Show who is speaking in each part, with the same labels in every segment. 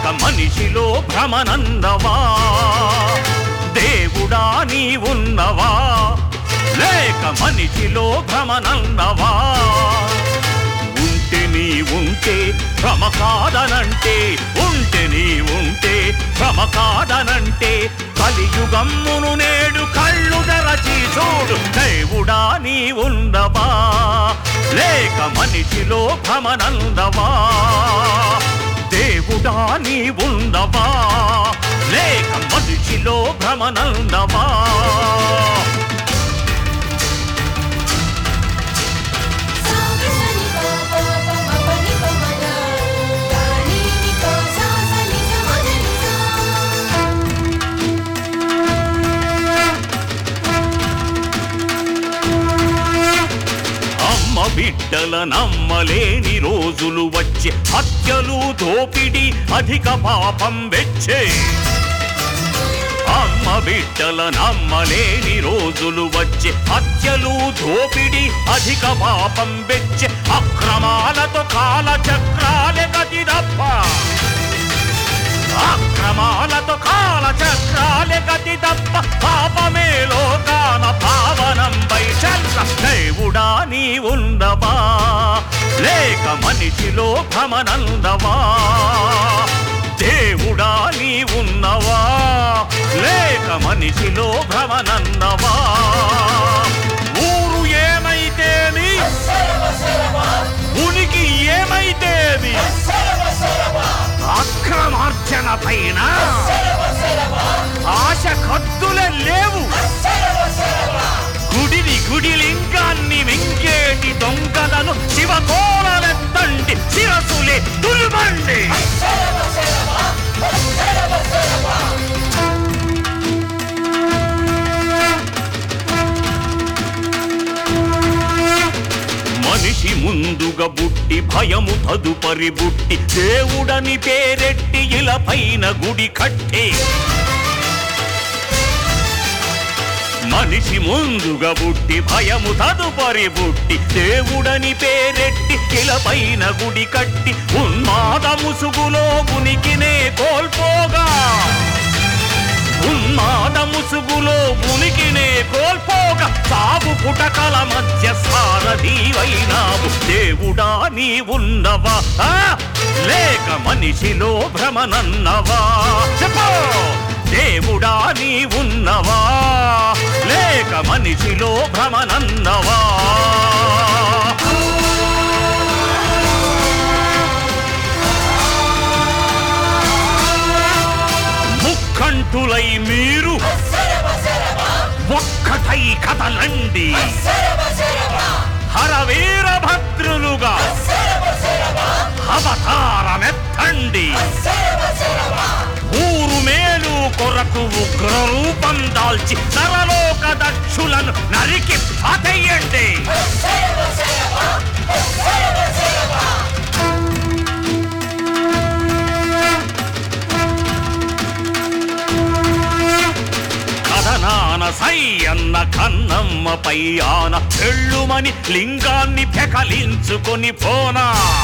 Speaker 1: మనిషిలో భ్రమనన్నవా దేవుడా నీ ఉన్నవా లేక మనిషిలో భ్రమనన్నవా ఉంటే నీ ఉంటే భ్రమ కాదనంటే ఉంటే నీ ఉంటే భ్రమ కాదనంటే కలియుగమ్మును నేడు కళ్ళు తెరచి చూడు దేవుడా నీ ఉన్నవా లేక మనిషిలో భ్రమనందవా దేవుడా నీ ఉన్నవా లేక మనిషిలో భ్రమనందవా
Speaker 2: సాగసని పాప పమపని పమన గాని నితో సాసని సమజని సా
Speaker 1: అమ్మ బిడ్డల నమ్మలేని రోజులు వచ్చే హత్యలు దోపిడి అధిక పాపం వెచ్చే అమ్మ బిడ్డల నమ్మలేని రోజులు వచ్చే హత్యలు దోపిడి అధిక పాపం వెచ్చే అక్రమాలతో కాల చక్రాలే గతి తప్ప అక్రమాలతో కాల చక్రాలే గతి తప్ప పాపమే లోకాన పావనం చల్ల దేవుడా నీ ఉండవా లేక మనిషిలో భ్రమనందవా దేవుడా నీ ఉన్నవా లేక మనిషిలో భ్రమనన్నవా ఊరు ఏమైతేమి ఉనికి ఏమైతేమి అక్రమార్జన పైన ఆశ కత్తులే లేవు గుడిని గుడి లింగాన్ని వెంకేటి దొంగలను శివకోలెత్తండి శిరసులే దుల్బండి మనిషి ముందుగా బుట్టి భయము తదుపరి బుట్టి దేవుడని పేరెట్టి ఇల పైన గుడి కట్టే మనిషి ముందుగా బుట్టి భయము తదుపరి బుట్టి దేవుడని పేరెట్టి ఇల పైన గుడి కట్టి ఉన్మాద ముసుగులో ఉనికినే కోల్పోగా ఉన్మాద ముసుగులో ఉనికినే కోల్పోగా సాగు పుటకల మధ్య సారథీవైనావు దేవుడా నీ ఉన్నవా ఆ? లేక మనిషిలో భ్రమనన్నవా చెప్పు దేవుడా నీ ఉన్నవా లేక మనిషిలో భ్రమనన్నవా ముక్కంటులై మీరు ఒక్కటై కదలండి హరవీరభద్రులుగా అవతారమెత్తండి ఊరు మేలు కొరకు ఉగ్ర రూపం దాల్చి నరలోక దక్షులను నరికి పతయ్యండి కథనాన సై అన్న కన్నమ్మపై ఆన ఎళ్ళుమని లింగాన్ని పెకలించుకొని పోనా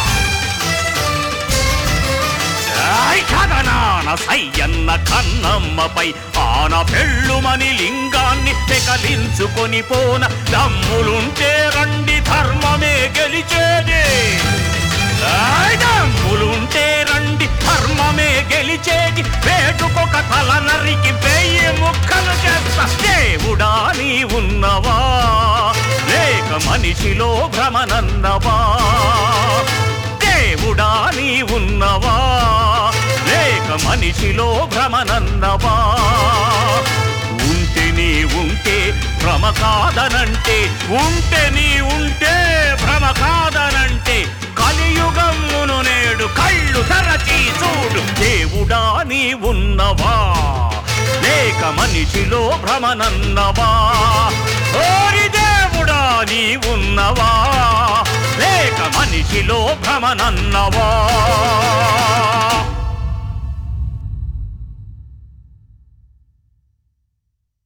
Speaker 1: ఐ కథనాన సై అన్న కన్నమ్మపై ఆన పెళ్ళుమని లింగాన్ని పెకలించుకొని పోన దమ్ములుంటే రండి ధర్మమే గెలిచేది ఐ దమ్ములుంటే రండి ధర్మమే గెలిచేది వేటుకొక తల నరికి వెయ్యి ముక్కలు చేస్తా దేవుడా నీ ఉన్నవా లేక మనిషిలో భ్రమనన్నవా దేవుడా నీ ఉన్నవా లేక మనిషిలో భ్రమనన్నవా ఉంటే నీ ఉంటే భ్రమ కాదనంటే ఉంటే నీ ఉంటే భ్రమ కాదనంటే కలియుగమును నేడు కళ్ళు తెరచి చూడు దేవుడా నీ ఉన్నవా లేక మనిషిలో భ్రమనన్నవా ఓరి దేవుడా నీ ఉన్నవా లేక మనిషిలో భ్రమనన్నవా